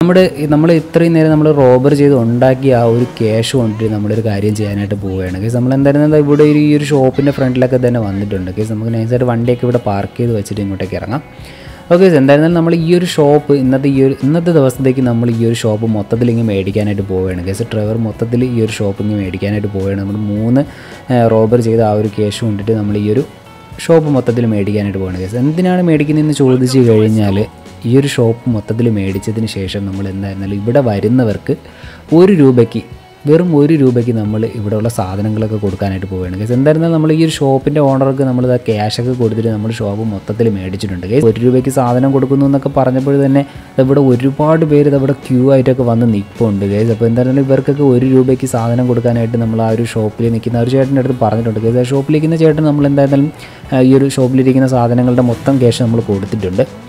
നമ്മുടെ നമ്മൾ ഇത്രയും നേരം നമ്മൾ റോബർ ചെയ്ത് ഉണ്ടാക്കിയ ആ ഒരു ക്യാഷ് കൊണ്ടിട്ട് നമ്മളൊരു കാര്യം ചെയ്യാനായിട്ട് പോവുകയാണ് കേസ് നമ്മൾ എന്തായാലും ദാ ഇവിടെ ഒരു ഈ ഒരു ഷോപ്പിൻ്റെ ഫ്രണ്ടിലൊക്കെ തന്നെ വന്നിട്ടുണ്ട് കേസ് നമുക്ക് നൈസായിട്ട് വണ്ടിയൊക്കെ ഇവിടെ പാർക്ക് ചെയ്ത് വെച്ചിട്ട് ഇങ്ങോട്ടേക്ക് ഇറങ്ങാം ഓക്കെ എന്തായിരുന്നാലും നമ്മൾ ഈ ഒരു ഷോപ്പ് ഇന്നത്തെ ഈ ഒരു ഇന്നത്തെ ദിവസത്തേക്ക് നമ്മൾ ഈ ഒരു ഷോപ്പ് മൊത്തത്തിൽ ഇങ്ങനെ മേടിക്കാനായിട്ട് പോവുകയാണ് കേസ് ഡ്രൈവർ മൊത്തത്തിൽ ഈ ഒരു ഷോപ്പ് ഇങ്ങനെ മേടിക്കാനായിട്ട് പോവുകയാണ് നമ്മൾ മൂന്ന് റോബർ ചെയ്ത ആ ഒരു ക്യാഷ് കൊണ്ടിട്ട് നമ്മൾ ഈ ഒരു ഷോപ്പ് മൊത്തത്തിൽ മേടിക്കാനായിട്ട് പോവുകയാണ് കേസ് എന്തിനാണ് മേടിക്കുന്നതെന്ന് ചോദിച്ചു കഴിഞ്ഞാൽ ഈ ഒരു ഷോപ്പ് മൊത്തത്തിൽ മേടിച്ചതിന് ശേഷം നമ്മൾ എന്തായിരുന്നാലും ഇവിടെ വരുന്നവർക്ക് ഒരു രൂപയ്ക്ക് വെറും ഒരു രൂപയ്ക്ക് നമ്മൾ ഇവിടെയുള്ള സാധനങ്ങളൊക്കെ കൊടുക്കാനായിട്ട് പോവുകയാണ് കേസ് എന്തായിരുന്നാലും നമ്മൾ ഈ ഒരു ഷോപ്പിൻ്റെ ഓണർക്ക് നമ്മൾ ഇതാ ക്യാഷൊക്കെ കൊടുത്തിട്ട് നമ്മൾ ഷോപ്പ് മൊത്തത്തിൽ മേടിച്ചിട്ടുണ്ട് കേസ് ഒരു രൂപയ്ക്ക് സാധനം കൊടുക്കുന്നു എന്നൊക്കെ പറഞ്ഞപ്പോൾ തന്നെ ഇവിടെ ഒരുപാട് പേര് ഇവിടെ ക്യൂ ആയിട്ടൊക്കെ വന്ന് നിൽപ്പുണ്ട് കേസ് അപ്പോൾ എന്തായാലും ഇവർക്കൊക്കെ ഒരു രൂപയ്ക്ക് സാധനം കൊടുക്കാനായിട്ട് നമ്മൾ ആ ഒരു ഷോപ്പിൽ നിൽക്കുന്ന ആ ഒരു ചേട്ടൻ്റെ അടുത്ത് പറഞ്ഞിട്ടുണ്ട് കേസ് ആ ഷോപ്പിലിരിക്കുന്ന ചേട്ടൻ നമ്മൾ എന്തായാലും ആ, ഈ ഒരു ഷോപ്പിലിരിക്കുന്ന സാധനങ്ങളുടെ മൊത്തം ക്യാഷ് നമ്മൾ കൊടുത്തിട്ടുണ്ട്